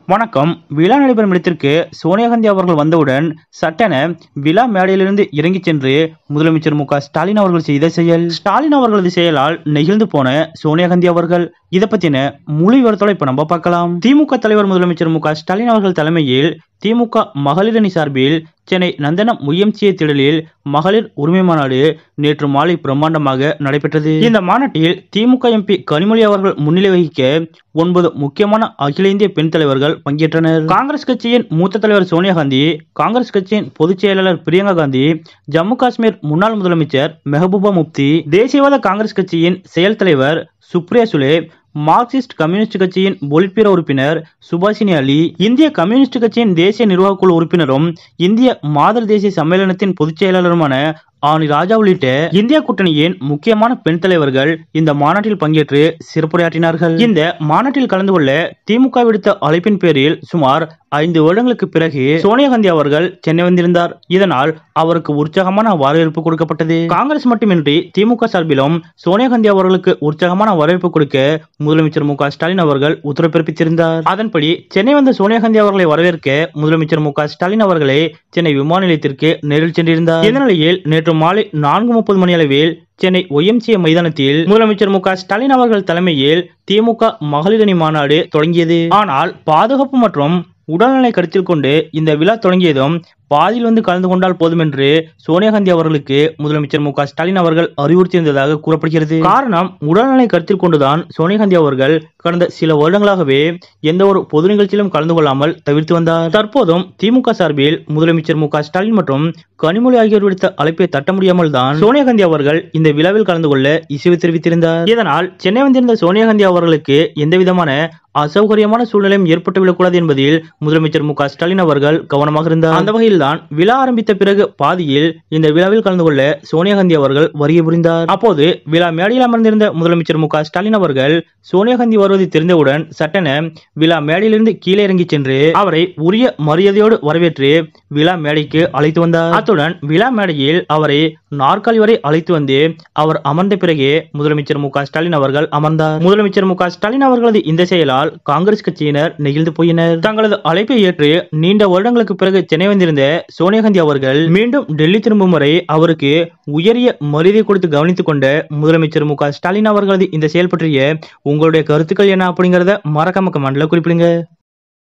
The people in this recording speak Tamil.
வணக்கம் விழா நடைபெறும் இடத்திற்கு சோனியா காந்தி அவர்கள் வந்தவுடன் சட்டென விழா மேடையிலிருந்து இறங்கிச் சென்று முதலமைச்சர் மு க ஸ்டாலின் அவர்கள் செய்த செயல் ஸ்டாலின் அவர்களது செயலால் நெகிழ்ந்து போன சோனியா காந்தி அவர்கள் இதை பத்தின முழு விவரத்தோட இப்ப நம்ம பார்க்கலாம் திமுக தலைவர் முதலமைச்சர் மு க ஸ்டாலின் அவர்கள் தலைமையில் திமுக மகளிர் அணி சார்பில் சென்னை நந்தனம் முயற்சிய திடலில் மகளிர் உரிமை மாநாடு நேற்று மாலை பிரம்மாண்டமாக நடைபெற்றது இந்த மாநாட்டில் திமுக எம்பி கனிமொழி அவர்கள் முன்னிலை வகிக்க ஒன்பது முக்கியமான அகில இந்திய பெண் தலைவர்கள் பங்கேற்றனர் காங்கிரஸ் கட்சியின் மூத்த தலைவர் சோனியா காந்தி காங்கிரஸ் கட்சியின் பொதுச் செயலாளர் பிரியங்கா காந்தி ஜம்மு காஷ்மீர் முன்னாள் முதலமைச்சர் மெஹபூபா முப்தி தேசியவாத காங்கிரஸ் கட்சியின் செயல் தலைவர் சுப்ரியா சுலே மார்க்சிஸ்ட் கம்யூனிஸ்ட் கட்சியின் பொலிட்பீரோ உறுப்பினர் சுபாஷினி அலி இந்திய கம்யூனிஸ்ட் கட்சியின் தேசிய நிர்வாகக் குழு உறுப்பினரும் இந்திய மாதர் தேசிய சம்மேளனத்தின் பொதுச் செயலாளருமான ஆனி ராஜா உள்ளிட்ட இந்திய கூட்டணியின் முக்கியமான பெண் தலைவர்கள் இந்த மாநாட்டில் பங்கேற்று சிறப்புரையாற்றினார்கள் இந்த மாநாட்டில் கலந்து கொள்ள திமுக விடுத்த அழைப்பின் பேரில் சுமார் ஐந்து வருடங்களுக்கு பிறகு சோனியா காந்தி அவர்கள் சென்னை வந்திருந்தார் இதனால் அவருக்கு உற்சாகமான வரவேற்பு கொடுக்கப்பட்டது காங்கிரஸ் மட்டுமின்றி திமுக சார்பிலும் சோனியா காந்தி அவர்களுக்கு உற்சாகமான வரவேற்பு கொடுக்க முதலமைச்சர் மு க ஸ்டாலின் அவர்கள் உத்தரவு பிறப்பித்திருந்தார் அதன்படி சென்னை வந்த சோனியா காந்தி அவர்களை வரவேற்க முதலமைச்சர் மு க ஸ்டாலின் அவர்களே சென்னை விமான நிலையத்திற்கு நேரில் சென்றிருந்தார் இந்த நிலையில் நேற்று மாலை நான்கு முப்பது மணி அளவில் சென்னை ஒய்எம்சிஏ மைதானத்தில் முதலமைச்சர் மு க ஸ்டாலின் அவர்கள் தலைமையில் திமுக மகளிர் அணி மாநாடு தொடங்கியது ஆனால் பாதுகாப்பு மற்றும் உடல்நலை கருத்தில் கொண்டு இந்த விழா தொடங்கியதும் பாதியில் வந்து கலந்து கொண்டால் போதும் என்று சோனியா காந்தி அவர்களுக்கு முதலமைச்சர் மு க ஸ்டாலின் அவர்கள் அறிவுறுத்தியிருந்ததாக கூறப்படுகிறது காரணம் உடல்நலை கருத்தில் கொண்டுதான் சோனியா காந்தி அவர்கள் கடந்த சில வருடங்களாகவே எந்த ஒரு பொது நிகழ்ச்சியிலும் கலந்து கொள்ளாமல் தவிர்த்து வந்தார் தற்போதும் திமுக சார்பில் முதலமைச்சர் மு க ஸ்டாலின் மற்றும் கனிமொழி ஆகியோர் விடுத்த அழைப்பை தட்ட முடியாமல் தான் சோனியா காந்தி அவர்கள் இந்த விழாவில் கலந்து கொள்ள இசைவு தெரிவித்திருந்தார் இதனால் சென்னை வந்திருந்த சோனியா காந்தி அவர்களுக்கு எந்தவிதமான அசௌகரியமான சூழ்நிலையும் ஏற்பட்டுவிடக்கூடாது என்பதில் முதலமைச்சர் மு க ஸ்டாலின் அவர்கள் கவனமாக இருந்தார் அந்த வகையில்தான் விழா ஆரம்பித்த பிறகு பாதியில் இந்த விழாவில் கலந்து கொள்ள சோனியா காந்தி அவர்கள் வருகை புரிந்தார் அப்போது விழா மேடையில் அமர்ந்திருந்த முதலமைச்சர் மு க ஸ்டாலின் அவர்கள் சோனியா காந்தி வருவதை தெரிந்தவுடன் சட்டென விழா மேடையிலிருந்து கீழே இறங்கி சென்று அவரை உரிய மரியாதையோடு வரவேற்று விழா மேடைக்கு அழைத்து வந்தார் அத்துடன் விழா மேடையில் அவரை நாற்காலி வரை அழைத்து வந்து அவர் அமர்ந்த பிறகே முதலமைச்சர் மு க ஸ்டாலின் அவர்கள் அமர்ந்தார் முதலமைச்சர் மு க ஸ்டாலின் அவர்களது இந்த செயலால் காங்கிரஸ் கட்சியினர் நெகிழ்ந்து போயினர் தங்களது அழைப்பை ஏற்று நீண்ட வருடங்களுக்கு பிறகு சென்னை வந்திருந்த சோனியா காந்தி அவர்கள் மீண்டும் டெல்லி திரும்பும் வரை அவருக்கு உயரிய மரியாதை கொடுத்து கவனித்துக் கொண்ட முதலமைச்சர் மு க ஸ்டாலின் அவர்களது இந்த செயல் பற்றிய உங்களுடைய கருத்துக்கள் என்ன அப்படிங்கறத மறக்காம கமெண்ட்ல குறிப்பிடுங்க